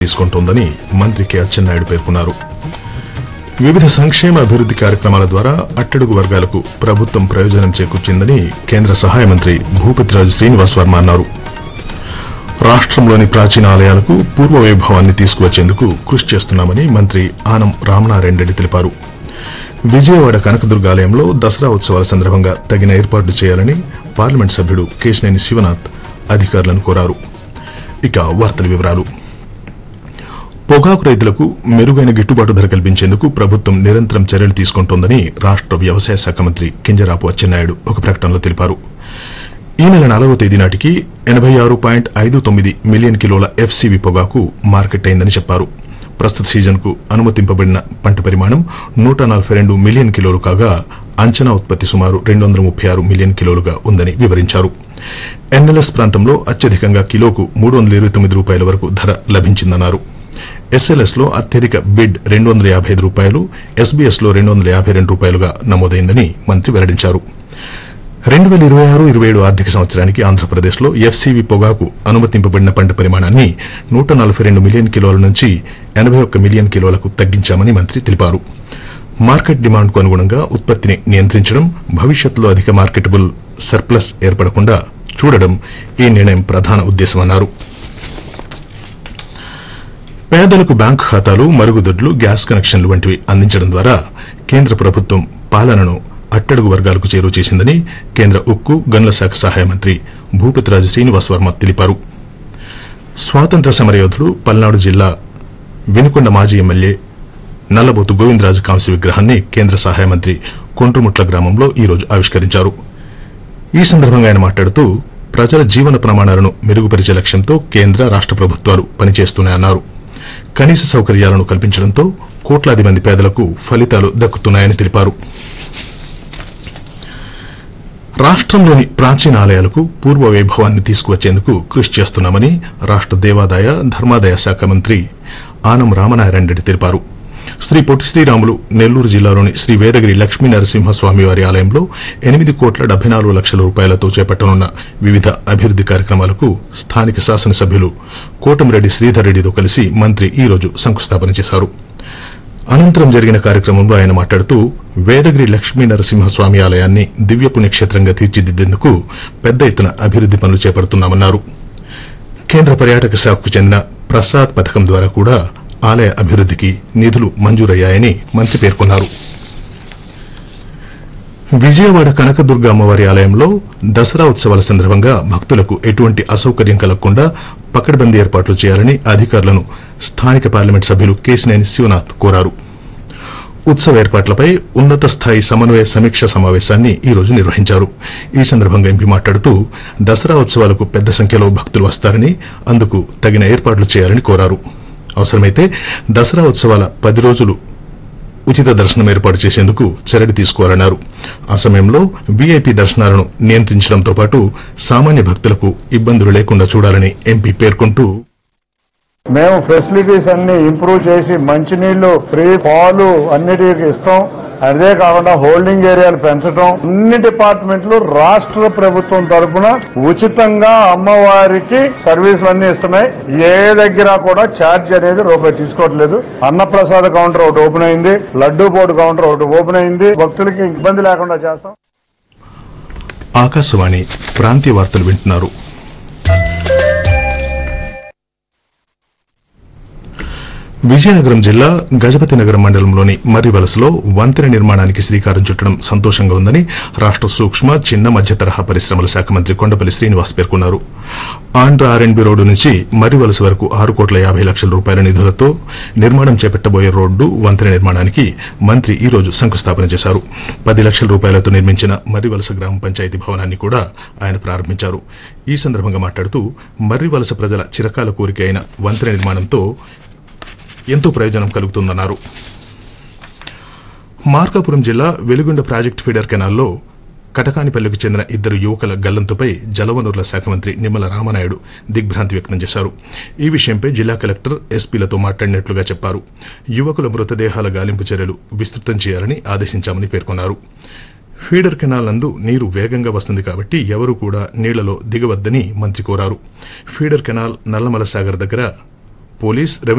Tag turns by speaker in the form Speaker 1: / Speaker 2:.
Speaker 1: తీసుకుంటోందని మంత్రి కె అచ్చెన్నాయుడు పేర్కొన్నారు వివిధ సంక్షేమ అభివృద్ది కార్యక్రమాల ద్వారా అట్టడుగు వర్గాలకు ప్రభుత్వం ప్రయోజనం చేకూర్చిందని కేంద్ర సహాయ మంత్రి భూపతిరాజు శ్రీనివాస్ వర్మ అన్నారు రాష్ట్రంలోని ప్రాచీన ఆలయాలకు పూర్వ వైభవాన్ని తీసుకువచ్చేందుకు కృషి చేస్తున్నామని మంత్రి ఆనం రామనారాయణ రెడ్డి తెలిపారు విజయవాడ కనకదుర్గ ఆలయంలో దసరా ఉత్సవాల సందర్భంగా తగిన ఏర్పాట్లు చేయాలని పార్లమెంట్ సభ్యుడు కేశినేని శివనాథ్ అధికారులను కోరారు ఇక వార్తల వివరాలు పొగాకు రైతులకు మెరుగైన గిట్టుబాటు ధర కల్పించేందుకు ప్రభుత్వం నిరంతరం చర్యలు తీసుకుంటోందని రాష్ట వ్యవసాయ శాఖ మంత్రి కింజరాపు అచ్చెన్నాయుడు ఒక ప్రకటనలో తెలిపారు ఈ నెల నాలుగవ తేదీ నాటికి ఎనబై ఆరు పాయింట్ ఐదు తొమ్మిది మిలియన్ కిలోల ఎఫ్సీవీ పొగాకు మార్కెట్ అయిందని చెప్పారు ప్రస్తుత సీజన్కు అనుమతింపబడిన పంట పరిమాణం నూట నలభై రెండు మిలియన్ కిలోలు కాగా అంచనా ఉత్పత్తి సుమారు రెండు వందల ముప్పై ఆరు మిలియన్ కిలోలుగా ఉందని వివరించారు ఎన్ఎల్ఎస్ ప్రాంతంలో అత్యధికంగా కిలోకు మూడు వందల ఇరవై తొమ్మిది రూపాయల వరకు ధర లభించిందన్నారు ఎస్ఎల్ఎస్ లో అత్యధిక బిడ్ రెండు వందల యాభై ఐదు రూపాయలు ఎస్బీఎస్ లో రెండు వందల యాభై రెండు రూపాయలుగా నమోదైందని మంత్రి వెల్లడించారు రెండు వేల ఇరవై ఆరు ఇరవై ఏడు ఆర్థిక సంవత్సరానికి ఆంధ్రప్రదేశ్లో ఎఫ్సీవీ పొగాకు అనుమతింపబడిన పంట పరిమాణాన్ని నూట నలభై రెండు మిలియన్ కిలోల నుంచి ఎనబై ఒక్క మిలియన్ కిలోలకు తగ్గించామని మంత్రి తెలిపారు మార్కెట్ డిమాండ్కు అనుగుణంగా ఉత్పత్తిని నియంత్రించడం భవిష్యత్తులో అధిక మార్కెటబుల్ సర్ప్లస్ ఏర్పడకుండా చూడడం ఈ నిర్ణయం ప్రధాన ఉద్దేశమన్నారు పేదలకు బ్యాంకు ఖాతాలు మరుగుదొడ్లు గ్యాస్ కనెక్షన్లు వంటివి అందించడం ద్వారా కేంద్ర ప్రభుత్వం పాలనను అట్టడుగు వర్గాలకు చేరువ చేసిందని కేంద్ర ఉక్కు గనుల శాఖ సహాయ మంత్రి భూపతిరాజు శ్రీనివాస్ వర్మ తెలిపారు స్వాతంత్ర సమరయోధుడు పల్నాడు జిల్లా వినుకొండ మాజీ ఎమ్మెల్యే నల్లబోతు గోవిందరాజు కాంస్య విగ్రహాన్ని కేంద్ర సహాయ మంత్రి కొండ్రుముట్ల గ్రామంలో ఈ రోజు ఆవిష్కరించారు ఈ సందర్భంగా ఆయన మాట్లాడుతూ ప్రజల జీవన ప్రమాణాలను మెరుగుపరిచే లక్ష్యంతో కేంద్ర రాష్ట ప్రభుత్వాలు పనిచేస్తున్నాయన్నారు కనీస సౌకర్యాలను కల్పించడంతో కోట్లాది మంది పేదలకు ఫలితాలు దక్కుతున్నాయని తెలిపారు రాష్ట్రంలోని ప్రాచీన ఆలయాలకు పూర్వ వైభవాన్ని తీసుకువచ్చేందుకు కృషి చేస్తున్నామని రాష్ట దేవాదాయ ధర్మాదాయ శాఖ మంత్రి ఆనం రామనారాయణ రెడ్డి తెలిపారు శ్రీ పొట్టి శ్రీరాములు నెల్లూరు జిల్లాలోని శ్రీ వేదగిరి లక్ష్మీ నరసింహస్వామి వారి ఆలయంలో ఎనిమిది కోట్ల డెబ్బై నాలుగు లక్షల రూపాయలతో చేపట్టనున్న వివిధ అభివృద్ది కార్యక్రమాలకు స్థానిక శాసనసభ్యులు కోటమిరెడ్డి శ్రీధర్ రెడ్డితో కలిసి మంత్రి ఈ రోజు శంకుస్థాపన చేశారు అనంతరం జరిగిన కార్యక్రమంలో ఆయన మాట్లాడుతూ వేదగిరి లక్ష్మీ నరసింహస్వామి ఆలయాన్ని దివ్య పుణ్యక్షేత్రంగా తీర్చిదిద్దేందుకు పెద్ద ఎత్తున అభివృద్ది పనులు చేపడుతున్నామన్నారు కేంద్ర పర్యాటక శాఖకు చెందిన ప్రసాద్ పథకం ద్వారా కూడా ఆలయ అభివృద్దికి నిధులు మంజూరయ్యాయని మంత్రి పేర్కొన్నారు విజయవాడ కనకదుర్గ అమ్మవారి ఆలయంలో దసరా ఉత్సవాల సందర్భంగా భక్తులకు ఎటువంటి అసౌకర్యం కలగకుండా పకడ్బందీ ఏర్పాట్లు చేయాలని అధికారులను స్థానిక పార్లమెంట్ సభ్యులు కేశినేని శివనాథ్ కోరారు ఉత్సవ ఏర్పాట్లపై ఉన్నత స్థాయి సమన్వయ సమీక్ష సమావేశాన్ని ఈ రోజు నిర్వహించారు ఈ సందర్భంగా ఎంపీ మాట్లాడుతూ దసరా ఉత్సవాలకు పెద్ద సంఖ్యలో భక్తులు వస్తారని అందుకు తగిన ఏర్పాట్లు చేయాలని కోరారు అవసరమైతే దసరా ఉత్సవాల పది రోజులు ఉచిత దర్శనం ఏర్పాటు చేసేందుకు చర్యలు తీసుకోవాలన్నారు ఆ సమయంలో వీఐపీ దర్శనాలను నియంత్రించడంతో పాటు సామాన్య భక్తులకు ఇబ్బందులు లేకుండా చూడాలని ఎంపీ పేర్కొంటూ
Speaker 2: మేము ఫెసిలిటీస్ అన్ని ఇంప్రూవ్ చేసి మంచినీళ్లు ఫ్రీ పాలు అన్నిటికి ఇస్తాం అదే కాకుండా హోల్డింగ్ ఏరియాలు పెంచడం అన్ని డిపార్ట్మెంట్లు రాష్ట్ర ప్రభుత్వం తరపున ఉచితంగా అమ్మవారికి సర్వీసులు అన్ని ఇస్తున్నాయి ఏ దగ్గర కూడా ఛార్జ్ అనేది రూపాయి తీసుకోవట్లేదు అన్నప్రసాద కౌంటర్ ఒకటి ఓపెన్ అయింది లడ్డూ బోర్డు కౌంటర్ ఒకటి ఓపెన్ అయింది భక్తులకి ఇబ్బంది లేకుండా చేస్తాం
Speaker 1: ఆకాశవాణి ప్రాంతీయ వార్తలు వింటున్నారు విజయనగరం జిల్లా గజపతి నగరం మండలంలోని మర్రివలసలో వంతెన నిర్మాణానికి శ్రీకారం చుట్టడం సంతోషంగా ఉందని రాష్ట సూక్ష్మ చిన్న మధ్య తరహా పరిశ్రమల శాఖ మంత్రి కొండపల్లి శ్రీనివాస్ పేర్కొన్నారు ఆంధ్ర ఆర్ఎండ్బి రోడ్డు నుంచి మర్రివలస వరకు ఆరు కోట్ల యాభై లక్షల రూపాయల నిధులతో నిర్మాణం చేపట్టబోయే రోడ్డు వంతెన నిర్మాణానికి మంత్రి ఈ రోజు శంకుస్థాపన చేశారు పది లక్షల రూపాయలతో నిర్మించిన మర్రివలస గ్రామ పంచాయతీ భవనాన్ని కూడా ఆయన ప్రారంభించారు ఈ సందర్భంగా మాట్లాడుతూ మర్రివలస ప్రజల చిరకాల కోరిక అయిన వంతెన నిర్మాణంతో ఎంతో ప్రయోజనం కలుగుతుందన్నారు మార్కాపురం జిల్లా వెలుగొండ ప్రాజెక్టు ఫీడర్ కెనాల్లో కటకానిపల్లికి చెందిన ఇద్దరు యువకుల గల్లంతుపై జలవనరుల శాఖ మంత్రి నిమ్మల రామనాయుడు దిగ్భ్రాంతి వ్యక్తం చేశారు ఈ విషయంపై జిల్లా కలెక్టర్ ఎస్పీలతో మాట్లాడినట్లుగా చెప్పారు యువకుల మృతదేహాల గాలింపు చర్యలు విస్తృతం చేయాలని ఆదేశించామని పేర్కొన్నారు ఫీడర్ కెనాల్ నందు నీరు వేగంగా వస్తుంది కాబట్టి ఎవరూ కూడా నీళ్లలో దిగవద్దని మంత్రి కోరారు ఫీడర్ కెనాల్ నల్లమల సాగర్ దగ్గర పోలీస్